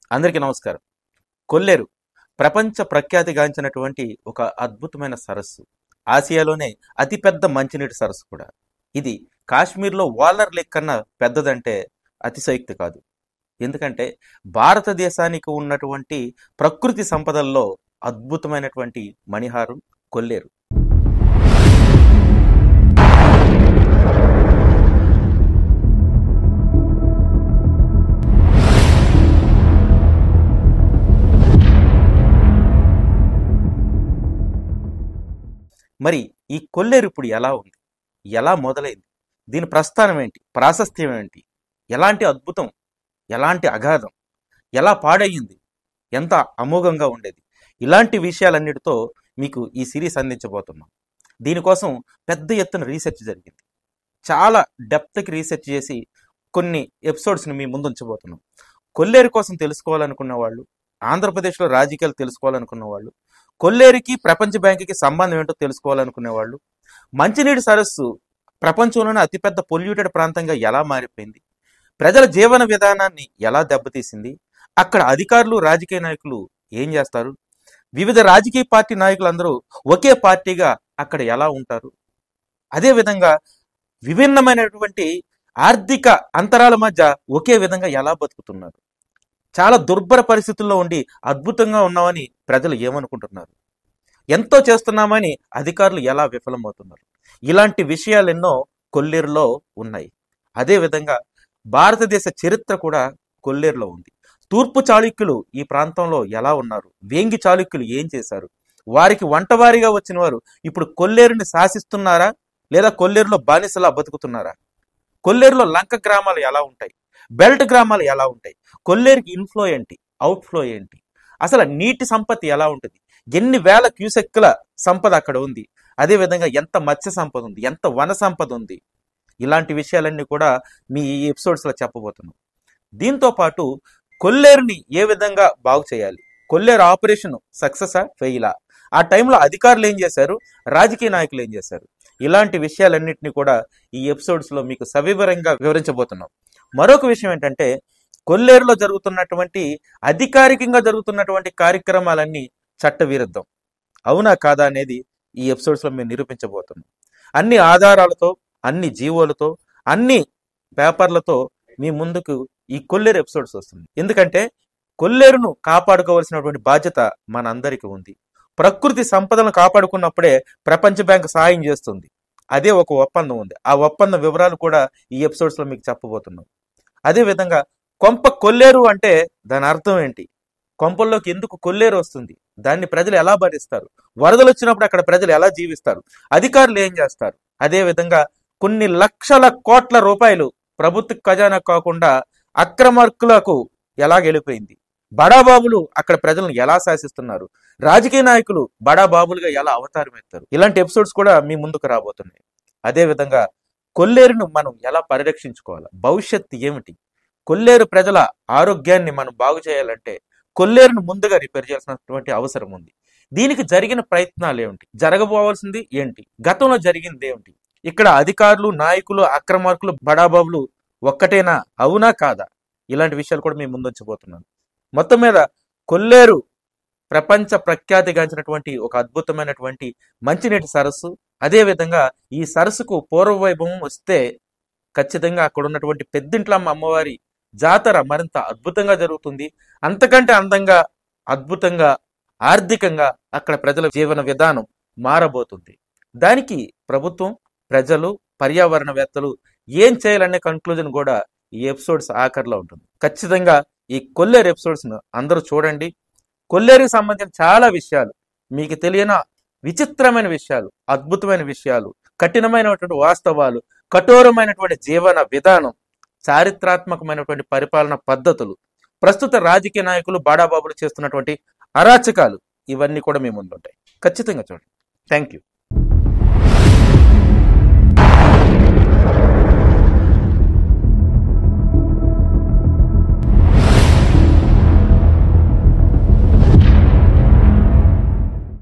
అందరికీ నమస్కారం కొల్లేరు ప్రపంచ ప్రఖ్యాతిగాంచినటువంటి ఒక అద్భుతమైన సరస్సు ఆసియాలోనే అతిపెద్ద మంచినీటి సరస్సు కూడా ఇది కాశ్మీర్లో వాలర్ లేక్ కన్నా పెద్దదంటే అతిశయోక్తి కాదు ఎందుకంటే భారతదేశానికి ఉన్నటువంటి ప్రకృతి సంపదల్లో అద్భుతమైనటువంటి మణిహారం కొల్లేరు మరి ఈ కొల్లేరు ఇప్పుడు ఎలా ఉంది ఎలా మొదలైంది దీని ప్రస్థానం ఏంటి ప్రాశస్త్యం ఏంటి ఎలాంటి అద్భుతం ఎలాంటి అగాధం ఎలా పాడయ్యింది ఎంత అమోఘంగా ఉండేది ఇలాంటి విషయాలన్నిటితో మీకు ఈ సిరీస్ అందించబోతున్నాం దీనికోసం పెద్ద ఎత్తున రీసెర్చ్ జరిగింది చాలా డెప్త్కి రీసెర్చ్ చేసి కొన్ని ఎపిసోడ్స్ని మీ ముందు ఉంచబోతున్నాం కొల్లేరు కోసం తెలుసుకోవాలనుకున్న వాళ్ళు ఆంధ్రప్రదేశ్లో రాజకీయాలు తెలుసుకోవాలనుకున్న వాళ్ళు కొల్లేరుకి ప్రపంచ బ్యాంకుకి సంబంధం ఏంటో తెలుసుకోవాలనుకునే వాళ్ళు మంచినీటి సరస్సు ప్రపంచంలోనే అతిపెద్ద పొల్యూటెడ్ ప్రాంతంగా ఎలా మారిపోయింది ప్రజల జీవన విధానాన్ని ఎలా దెబ్బతీసింది అక్కడ అధికారులు రాజకీయ నాయకులు ఏం చేస్తారు వివిధ రాజకీయ పార్టీ నాయకులందరూ ఒకే పార్టీగా అక్కడ ఎలా ఉంటారు అదేవిధంగా విభిన్నమైనటువంటి ఆర్థిక అంతరాల మధ్య ఒకే విధంగా ఎలా బతుకుతున్నారు చాలా దుర్భర పరిస్థితుల్లో ఉండి అద్భుతంగా ఉన్నామని ప్రజలు ఏమనుకుంటున్నారు ఎంతో చేస్తున్నామని అధికారులు ఎలా విఫలమవుతున్నారు ఇలాంటి విషయాలు ఎన్నో కొల్లేరులో ఉన్నాయి అదేవిధంగా భారతదేశ చరిత్ర కూడా కొల్లేరులో ఉంది తూర్పు చాళుక్యులు ఈ ప్రాంతంలో ఎలా ఉన్నారు వేంగి చాళుక్యులు ఏం చేశారు వారికి వంటవారిగా వచ్చిన వారు ఇప్పుడు కొల్లేరుని శాసిస్తున్నారా లేదా కొల్లేరులో బానిసలా బతుకుతున్నారా కొల్లేరులో లంక గ్రామాలు ఎలా ఉంటాయి బెల్ట్ గ్రామాలు ఎలా ఉంటాయి కొల్లేరుకి ఇన్ఫ్లో ఏంటి అవుట్ఫ్లో ఏంటి అసలు నీటి సంపత్తి ఎలా ఉంటుంది ఎన్ని వేల క్యూసెక్కుల సంపద అక్కడ ఉంది అదేవిధంగా ఎంత మత్స్య సంపద ఉంది ఎంత వన సంపద ఉంది ఇలాంటి విషయాలన్నీ కూడా మీ ఈ ఎపిసోడ్స్లో చెప్పబోతున్నాం దీంతో పాటు కొల్లేరుని ఏ విధంగా బాగు చేయాలి కొల్లేరు ఆపరేషన్ సక్సెసా ఫెయిలా ఆ టైంలో అధికారులు ఏం చేశారు రాజకీయ నాయకులు ఏం చేశారు ఇలాంటి విషయాలన్నింటినీ కూడా ఈ ఎపిసోడ్స్లో మీకు సవివరంగా వివరించబోతున్నాం మరొక విషయం ఏంటంటే కొల్లేరులో జరుగుతున్నటువంటి అధికారికంగా జరుగుతున్నటువంటి కార్యక్రమాలన్నీ చట్టవిరుద్ధం అవునా కాదా అనేది ఈ ఎపిసోడ్స్లో మేము నిరూపించబోతున్నాం అన్ని ఆధారాలతో అన్ని జీవోలతో అన్ని పేపర్లతో మీ ముందుకు ఈ కొల్లేరు ఎపిసోడ్స్ వస్తుంది ఎందుకంటే కొల్లేరును కాపాడుకోవాల్సినటువంటి బాధ్యత మనందరికీ ఉంది ప్రకృతి సంపదలను కాపాడుకున్నప్పుడే ప్రపంచ బ్యాంక్ సహాయం చేస్తుంది అదే ఒక ఒప్పందం ఉంది ఆ ఒప్పంద వివరాలు కూడా ఈ ఎపిసోడ్స్లో మీకు చెప్పబోతున్నాం అదేవిధంగా కొంప కొల్లేరు అంటే దాని అర్థం ఏంటి కొంపల్లోకి ఎందుకు కొల్లేరు వస్తుంది దాన్ని ప్రజలు ఎలా భరిస్తారు వరదలు వచ్చినప్పుడు అక్కడ ప్రజలు ఎలా జీవిస్తారు అధికారులు ఏం చేస్తారు అదే విధంగా కొన్ని లక్షల కోట్ల రూపాయలు ప్రభుత్వ ఖజానా కాకుండా అక్రమార్కులకు ఎలా గెలిపోయింది బడాబాబులు అక్కడ ప్రజలను ఎలా శాసిస్తున్నారు రాజకీయ నాయకులు బడాబాబులుగా ఎలా అవతారం ఎత్తారు ఇలాంటి ఎపిసోడ్స్ కూడా మీ ముందుకు రాబోతున్నాయి అదే విధంగా కొల్లేరును మనం ఎలా పరిరక్షించుకోవాలి భవిష్యత్తు ఏమిటి కొల్లేరు ప్రజల ఆరోగ్యాన్ని మనం బాగు చేయాలంటే కొల్లేరును ముందుగా రిపేర్ చేయాల్సినటువంటి అవసరం ఉంది దీనికి జరిగిన ప్రయత్నాలు ఏమిటి జరగబోవాల్సింది ఏంటి గతంలో జరిగింది ఏమిటి ఇక్కడ అధికారులు నాయకులు అక్రమార్కులు బడాబాబులు ఒక్కటేనా అవునా కాదా ఇలాంటి విషయాలు కూడా మేము ముందుంచబోతున్నాను మొత్తం మీద కొల్లేరు ప్రపంచ ప్రఖ్యాతిగాంచినటువంటి ఒక అద్భుతమైనటువంటి మంచినీటి సరస్సు అదేవిధంగా ఈ సరస్సుకు పూర్వ వైభవం వస్తే ఖచ్చితంగా అక్కడ ఉన్నటువంటి పెద్దింట్లమ్మ అమ్మవారి జాతర మరింత అద్భుతంగా జరుగుతుంది అంతకంటే అందంగా అద్భుతంగా ఆర్థికంగా అక్కడ ప్రజల జీవన విధానం మారబోతుంది దానికి ప్రభుత్వం ప్రజలు పర్యావరణవేత్తలు ఏం చేయాలనే కన్క్లూజన్ కూడా ఈ ఎపిసోడ్స్ ఆఖరిలో ఉంటుంది ఖచ్చితంగా ఈ కొల్లేరు ఎపిసోడ్స్ను అందరూ చూడండి కొల్లేరుకి సంబంధించిన చాలా విషయాలు మీకు తెలియని విచిత్రమైన విషయాలు అద్భుతమైన విషయాలు కఠినమైనటువంటి వాస్తవాలు కఠోరమైనటువంటి జీవన విధానం చారిత్రాత్మకమైనటువంటి పరిపాలన పద్ధతులు ప్రస్తుత రాజకీయ నాయకులు బాడాబాబులు చేస్తున్నటువంటి అరాచకాలు ఇవన్నీ కూడా మీ ముందుంటాయి ఖచ్చితంగా చూడండి థ్యాంక్ యూ